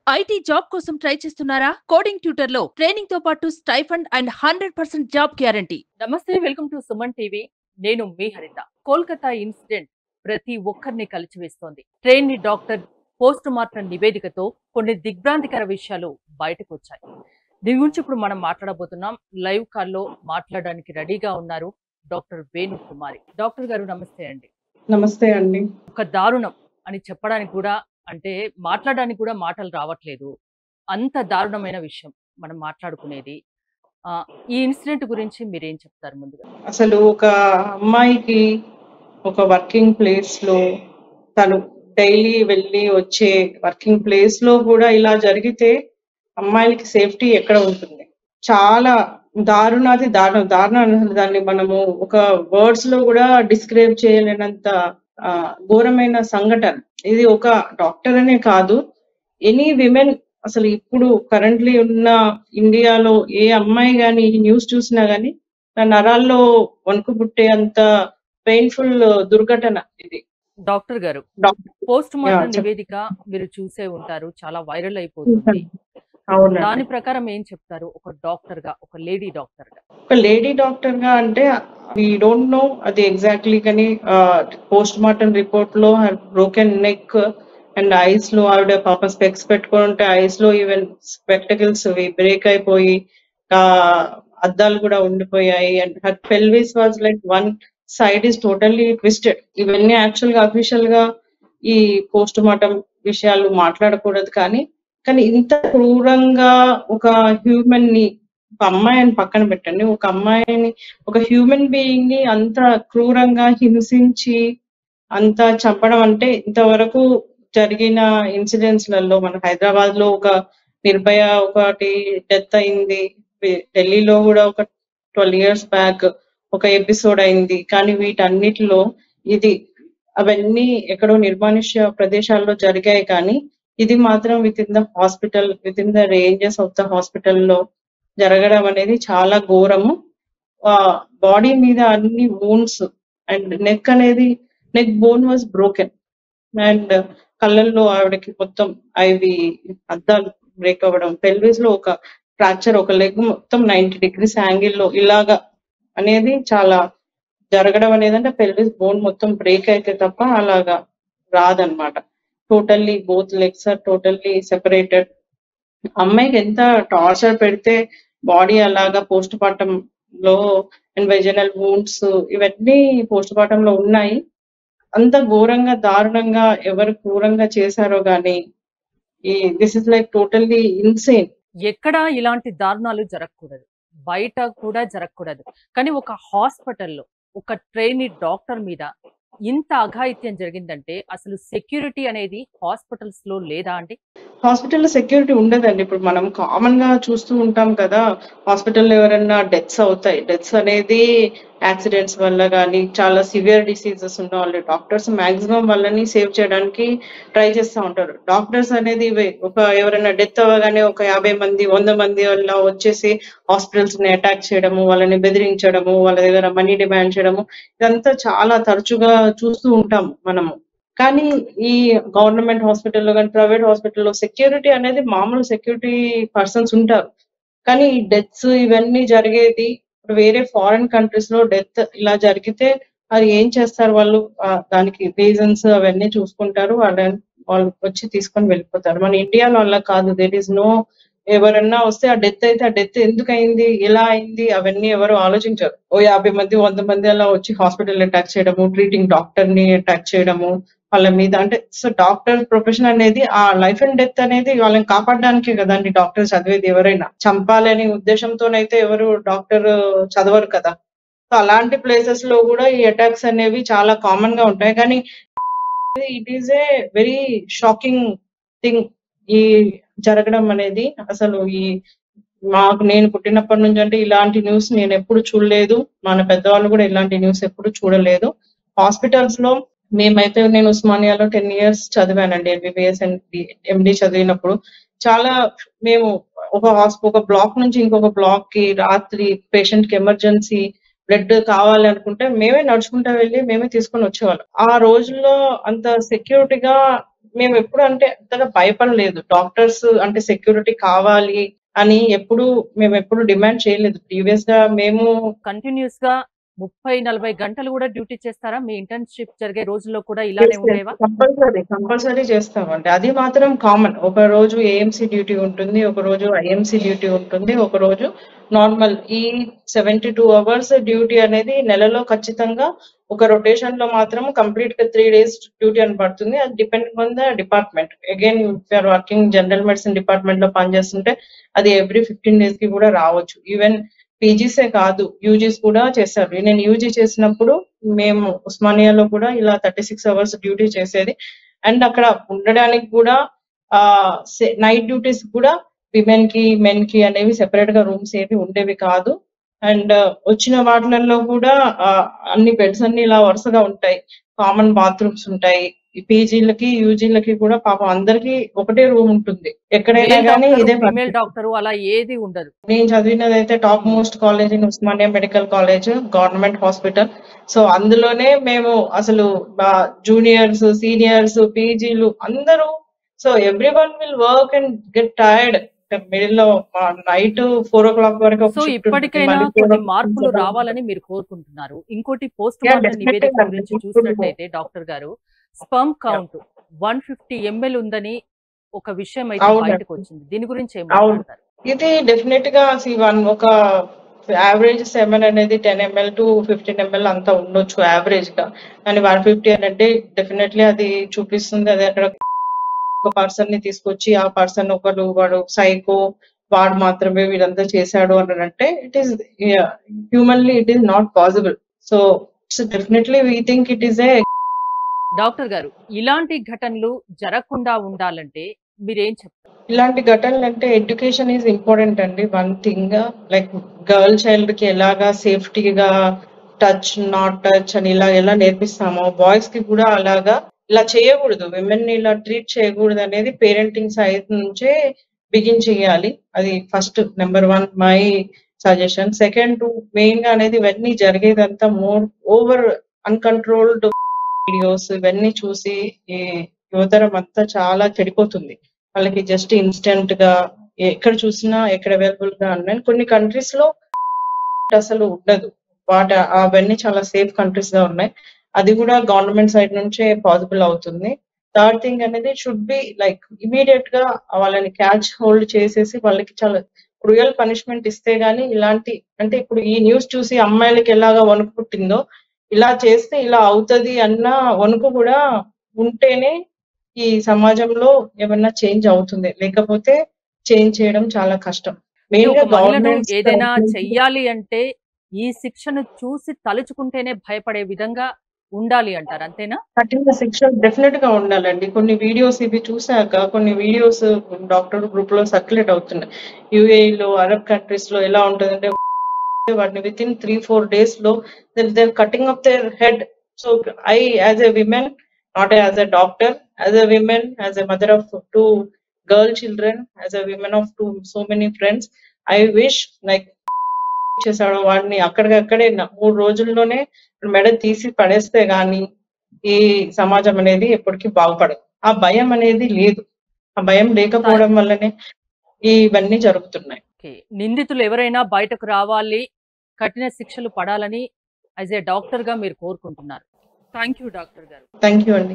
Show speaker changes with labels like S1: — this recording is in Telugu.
S1: ఐటీ జాబ్ కోసం ట్రై చేస్తున్నారా కోడింగ్ ట్యూటర్ లో ట్రైనింగ్ తో పాటు stipend and hundred percent job guarantee
S2: నమస్తే వెల్కమ్ టు సుమన్ టీవీ నేను మీ హరిత కోల్కతా ఇన్సిడెంట్ ప్రతి ఒక్కరిని కలిచివేస్తోంది ట్రైనీ డాక్టర్ పోస్ట్ మార్టం నివేదికతో కొన్ని దిగ్భ్రాంతికర విషయాలు బయటకు వచ్చాయి దీని గురించి ఇప్పుడు మనం మాట్లాడబోతున్నాం లైవ్ కాల్లో మాట్లాడడానికి రెడీగా ఉన్నారు డాక్టర్ వేణు కుమారి డాక్టర్ గారు నమస్తే అండి
S3: నమస్తే అండి
S2: ఒక దారుణం అని చెప్పడానికి కూడా అంటే మాట్లాడడానికి కూడా మాటలు రావట్లేదు అంత దారుణమైన విషయం మనం మాట్లాడుకునేది ఆ, ఈ ఇన్సిడెంట్ గురించి మీరేం చెప్తారు ముందుగా
S3: అసలు ఒక అమ్మాయికి ఒక వర్కింగ్ ప్లేస్ లో తను డైలీ వెళ్ళి వచ్చే వర్కింగ్ ప్లేస్ లో కూడా ఇలా జరిగితే అమ్మాయిలకి సేఫ్టీ ఎక్కడ ఉంటుంది చాలా దారుణాది దారుణం దారుణం అసలు దాన్ని మనము ఒక వర్డ్స్ లో కూడా డిస్క్రైబ్ చేయలేనంత ఆ, ఘోరమైన సంఘటన ఇది ఒక డాక్టర్ అనే కాదు ఎనీ విమెన్ అసలు ఇప్పుడు కరెంట్లీ ఉన్న ఇండియాలో ఏ అమ్మాయి గాని ఈ న్యూస్ చూసినా గానీ నా నరాల్లో వణుకు పుట్టే అంత పెయిన్ఫుల్ దుర్ఘటన ఇది
S2: డాక్టర్ గారు
S3: డాక్టర్
S2: పోస్ట్ మార్టం
S3: Yeah, చెప్-
S2: నివేదిక మీరు చూసే ఉంటారు చాలా వైరల్ అయిపోతుంది
S3: అవునండి
S2: దాని ప్రకారం ఏం చెప్తారు ఒక డాక్టర్ గా ఒక లేడీ డాక్టర్ గా
S3: ఒక లేడీ డాక్టర్ గా అంటే వీ డోంట్ నో అది ఎగ్జాక్ట్లీ కానీ పోస్ట్ మార్టం రిపోర్ట్ లో బ్రోకెన్ నెక్ అండ్ ఐస్ లో ఆవిడ పాప స్పెక్స్ పెట్టుకొని ఉంటే ఐస్ లో ఈవెన్ స్పెక్టకల్స్ బ్రేక్ అయిపోయి ఆ అద్దాలు కూడా ఉండిపోయాయి and her pelvis was like one side is totally twisted ఇవన్నీ యాక్చువల్ గా అఫీషియల్ గా ఈ పోస్ట్ మార్టం విషయాలు మాట్లాడకూడదు కానీ కానీ ఇంత క్రూరంగా ఒక హ్యూమన్ ని ఒక అమ్మాయిని పక్కన పెట్టండి ఒక అమ్మాయిని ఒక హ్యూమన్ బీయింగ్ ని అంత క్రూరంగా హింసించి అంత చంపడం అంటే ఇంతవరకు జరిగిన ఇన్సిడెంట్స్ లలో మన హైదరాబాద్ లో ఒక నిర్భయ ఒకటి డెత్ అయింది వి- ఢిల్లీలో కూడా ఒక ట్వెల్వ్ ఇయర్స్ బ్యాక్ ఒక ఎపిసోడ్ అయింది కానీ వీటన్నిటిలో ఇది అవన్నీ ఎక్కడో నిర్మానుష్య ప్రదేశాల్లో జరిగాయి కానీ ఇది మాత్రం with in the hospital with in the ranges of the హాస్పిటల్లో జరగడం అనేది చాలా ఘోరము బాడీ మీద అన్ని బోన్స్ అండ్ నెక్ అనేది neck bone was broken and కళ్ళల్లో ఆవిడకి మొత్తం అవి అద్దాలు బ్రేక్ అవ్వడం పెల్విస్ లో ఒక ఫ్రాక్చర్ ఒక లెగ్ మొత్తం నైన్టీ డిగ్రీస్ యాంగిల్లో ఇలాగా అనేది చాలా జరగడం అనేది అంటే పెల్విస్ బోన్ మొత్తం బ్రేక్ అయితే తప్ప అలాగా రాదన్నమాట totally both legs are totally separated అమ్మాయికి ఎంత టార్చర్ పెడితే బాడీ అలాగా పోస్ట్ మార్టం లో అండ్ వెజనల్ వూండ్స్ ఇవన్నీ పోస్ట్ మార్టం లో ఉన్నాయి అంత ఘోరంగా దారుణంగా ఎవరు క్రూరంగా చేశారో గానీ ఈ this is like totally insane
S2: ఎక్కడ ఇలాంటి దారుణాలు జరగకూడదు బయట కూడా జరగకూడదు కానీ ఒక హాస్పిటల్లో ఒక ట్రైనీ డాక్టర్ మీద ఇంత అఘాయిత్యం జరిగిందంటే అసలు సెక్యూరిటీ అనేది హాస్పిటల్స్ లో లేదా అండి
S3: హాస్పిటల్లో సెక్యూరిటీ ఉండదండి ఇప్పుడు మనం కామన్ గా చూస్తూ ఉంటాం కదా హాస్పిటల్లో ఎవరైనా డెత్స్ అవుతాయి డెత్స్ అనేది యాక్సిడెంట్స్ వల్ల కానీ చాలా సివియర్ డిసీజెస్ ఉన్న వాళ్ళు డాక్టర్స్ మాక్సిమం వాళ్ళని సేవ్ చేయడానికి ట్రై చేస్తూ ఉంటారు డాక్టర్స్ అనేది ఇవే ఒక ఎవరైనా డెత్ అవ్వగానే ఒక యాభై మంది వంద మంది వల్ల వచ్చేసి హాస్పిటల్స్ ని అటాక్ చేయడము వాళ్ళని బెదిరించడము వాళ్ళ దగ్గర మనీ డిమాండ్ చేయడము ఇదంతా చాలా తరచుగా చూస్తూ ఉంటాము మనము కానీ ఈ గవర్నమెంట్ హాస్పిటల్లో కానీ ప్రైవేట్ హాస్పిటల్లో సెక్యూరిటీ అనేది మామూలు సెక్యూరిటీ పర్సన్స్ ఉంటారు కానీ ఈ డెత్స్ ఇవన్నీ జరిగేది ఇప్పుడు వేరే ఫారిన్ కంట్రీస్ లో డెత్ ఇలా జరిగితే అది ఏం చేస్తారు వాళ్ళు ఆ, దానికి రీజన్స్ అవన్నీ చూసుకుంటారు వాళ్ళని వాళ్ళు వచ్చి తీసుకొని వెళ్ళిపోతారు మన ఇండియాలో అలా కాదు దేర్ ఇస్ నో ఎవరన్నా వస్తే ఆ డెత్ అయితే ఆ డెత్ ఎందుకు అయింది ఎలా అయింది అవన్నీ ఎవరు ఆలోచించరు ఓ యాభై మంది వంద మంది అలా వచ్చి హాస్పిటల్ అటాక్ చేయడము ట్రీటింగ్ డాక్టర్ ని అటాక్ చేయడము వాళ్ళ మీద అంటే సో డాక్టర్ ప్రొఫెషన్ అనేది ఆ లైఫ్ అండ్ డెత్ అనేది వాళ్ళని కాపాడడానికే కదండి డాక్టర్ చదివేది ఎవరైనా చంపాలనే ఉద్దేశంతోనైతే ఎవరు డాక్టర్ చదవరు కదా సో అలాంటి ప్లేసెస్ లో కూడా ఈ అటాక్స్ అనేవి చాలా కామన్ గా ఉంటాయి కానీ it is a very shocking thing ఈ జరగడం అనేది అసలు ఈ మాకు నేను పుట్టినప్పటి నుంచి అంటే ఇలాంటి న్యూస్ నేను ఎప్పుడు చూడలేదు మన పెద్దవాళ్ళు కూడా ఇలాంటి న్యూస్ ఎప్పుడు చూడలేదు హాస్పిటల్స్ లో మేమైతే నేను ఉస్మానియాలో టెన్ ఇయర్స్ చదివానండి ఎంబీబీఎస్ అండ్ ఎండి చదివినప్పుడు చాలా మేము ఒక హాస్ప ఒక బ్లాక్ నుంచి ఇంకొక బ్లాక్ కి రాత్రి పేషెంట్ కి ఎమర్జెన్సీ బ్లడ్ కావాలి అనుకుంటే మేమే నడుచుకుంటా వెళ్ళి మేమే తీసుకొని వచ్చేవాళ్ళం ఆ రోజుల్లో అంత సెక్యూరిటీగా మేము ఎప్పుడు అంటే అంతగా భయపడలేదు డాక్టర్స్ అంటే సెక్యూరిటీ కావాలి అని ఎప్పుడు మేము ఎప్పుడు డిమాండ్ చేయలేదు ప్రీవియస్ గా మేము
S2: కంటిన్యూస్ గా ముప్పై నలభై గంటలు కూడా డ్యూటీ చేస్తారా మీ ఇంటర్న్షిప్ జరిగే రోజుల్లో కూడా ఇలానే ఉండేవా
S3: కంపల్సరీ కంపల్సరీ చేస్తామండి అది మాత్రం కామన్ ఒక రోజు ఏఎంసీ డ్యూటీ ఉంటుంది ఒక రోజు ఐఎంసీ డ్యూటీ ఉంటుంది ఒక రోజు నార్మల్ ఈ సెవెంటీ టూ అవర్స్ డ్యూటీ అనేది నెలలో ఖచ్చితంగా ఒక రొటేషన్ లో మాత్రం కంప్లీట్ గా త్రీ డేస్ డ్యూటీ అని పడుతుంది అది depend on the department again are working general medicine department లో పనిచేస్తుంటే అది ఎవ్రీ ఫిఫ్టీన్ డేస్ కి కూడా రావచ్చు ఈవెన్ పీజీసే కాదు యూజీస్ కూడా చేస్తారు నేను యూజీ చేసినప్పుడు మేము ఉస్మానియాలో కూడా ఇలా థర్టీ సిక్స్ అవర్స్ డ్యూటీ చేసేది అండ్ అక్కడ ఉండడానికి కూడా ఆ నైట్ డ్యూటీస్ కూడా విమెన్ కి మెన్ కి అనేవి సెపరేట్ గా రూమ్స్ ఏవి ఉండేవి కాదు అండ్ వచ్చిన వాటిలలో కూడా ఆ, అన్ని బెడ్స్ అన్ని ఇలా వరుసగా ఉంటాయి కామన్ బాత్రూమ్స్ ఉంటాయి పీజీలకి యూజీలకి కూడా పాపం అందరికి ఒకటే రూమ్ ఉంటుంది ఎక్కడైనా కానీ ఇదే
S2: ఫీమేల్
S3: పరిస్థితి.
S2: డాక్టర్ అలా ఏది ఉండదు
S3: నేను చదివినది అయితే top most college in Osmania medical college government hospital so అందులోనే మేము అసలు జూనియర్స్ సీనియర్స్ పీజీలు అందరూ so everyone will work and get tired middle లో నైట్ ఫోర్ ఓ క్లాక్ వరకు ఒక
S2: సో
S3: shift ఉంటుంది.
S2: ఇప్పటికైనా
S3: మళ్ళీ four
S2: కొన్ని
S3: o'clock
S2: మార్పులు
S3: నుంచి
S2: రావాలని మీరు కోరుకుంటున్నారు ఇంకోటి పోస్ట్
S3: Yeah,
S2: మార్టం
S3: definitely
S2: నివేదిక
S3: ma'am.
S2: గురించి
S3: Definitely.
S2: చూసినట్టయితే డాక్టర్ గారు sperm count one fifty ML ఉందని ఒక విషయం అయితే
S3: అవును.
S2: బయటకు వచ్చింది దీని గురించి ఏం
S3: అవును.
S2: మాట్లాడతారు
S3: ఇది డెఫినెట్ గా వన్ ఒక యావరేజ్ సెవెన్ అనేది ten ML to fifteen ML అంతా ఉండొచ్చు యావరేజ్ గా కానీ వన్ ఫిఫ్టీ అంటే డెఫినెట్లీ అది చూపిస్తుంది అది అక్కడ ఒక పర్సన్ ని తీసుకొచ్చి ఆ పర్సన్ ఒకరు వాడు సైకో వాడు మాత్రమే వీడంతా చేశాడు అని అంటే it is humanly it is not possible so it's definitely we think it is a
S2: doctor గారు ఇలాంటి ఘటనలు జరగకుండా ఉండాలంటే మీరేం చెప్తారు
S3: ఇలాంటి ఘటనలు అంటే ఎడ్యుకేషన్ ఈజ్ ఇంపార్టెంట్ అండి one thing like girl child కి ఎలాగా సేఫ్టీగా టచ్ నాట్ టచ్ అని ఇలా ఎలా నేర్పిస్తామో బాయ్స్ కి కూడా అలాగా ఇలా చేయకూడదు విమెన్ ని ఇలా ట్రీట్ చేయకూడదు అనేది పేరెంటింగ్ సైడ్ నుంచే బిగిన్ చేయాలి అది first number one my suggestion second main గా అనేది ఇవన్నీ జరిగేదంతా మోర్ ఓవర్ అన్కంట్రోల్డ్ వీడియోస్ ఇవన్నీ చూసి ఈ యువతరం అంతా చాలా చెడిపోతుంది వాళ్ళకి జస్ట్ ఇన్స్టెంట్ గా ఎక్కడ చూసినా ఎక్కడ అవైలబుల్ గా ఉన్నాయి కొన్ని కంట్రీస్ లో అసలు ఉండదు వాటి అవన్నీ చాలా సేఫ్ కంట్రీస్ గా ఉన్నాయి అది కూడా గవర్నమెంట్ సైడ్ నుంచే పాసిబుల్ అవుతుంది థర్డ్ థింగ్ అనేది షుడ్ బి లైక్ ఇమీడియట్ గా వాళ్ళని క్యాచ్ హోల్డ్ చేసేసి వాళ్ళకి చాలా క్రూయల్ పనిష్మెంట్ ఇస్తే గానీ ఇలాంటి అంటే ఇప్పుడు ఈ న్యూస్ చూసి అమ్మాయిలకి ఎలాగా వణుకు పుట్టిందో ఇలా చేస్తే ఇలా అవుతది అన్న వణుకు కూడా ఉంటేనే ఈ సమాజంలో ఏమన్నా చేంజ్ అవుతుంది లేకపోతే చేంజ్ చేయడం చాలా కష్టం మెయిన్
S2: ఒక
S3: గా
S2: మహిళను
S3: గవర్నమెంట్
S2: ఏదైనా చెయ్యాలి అంటే ఈ శిక్షను చూసి తలుచుకుంటేనే భయపడే విధంగా ఉండాలి అంటారు అంతేనా
S3: కఠిన శిక్ష డెఫినెట్ గా ఉండాలండి కొన్ని వీడియోస్ ఇవి చూసాక కొన్ని వీడియోస్ డాక్టర్ గ్రూప్ లో సర్క్యులేట్ అవుతున్నాయి UAE లో అరబ్ కంట్రీస్ లో ఎలా ఉంటుందంటే వాటిని within three four days లో they cutting off their head so I as a women not as a doctor as a women as a mother of two girl children as a women of two so many friends I wish like చేశాడు వాడిని అక్కడికక్కడే న- మూడు రోజుల్లోనే మెడ తీసి పడేస్తే గాని ఈ సమాజం అనేది ఎప్పటికీ బాగుపడదు ఆ భయం అనేది లేదు ఆ భయం లేకపోవడం వల్లనే ఇవన్నీ జరుగుతున్నాయి
S2: ఓకే నిందితులు ఎవరైనా బయటకు రావాలి కఠిన శిక్షలు పడాలని యాజ్ ఏ డాక్టర్ గా మీరు కోరుకుంటున్నారు థ్యాంక్ యూ డాక్టర్ గారు
S3: థ్యాంక్ యూ అండి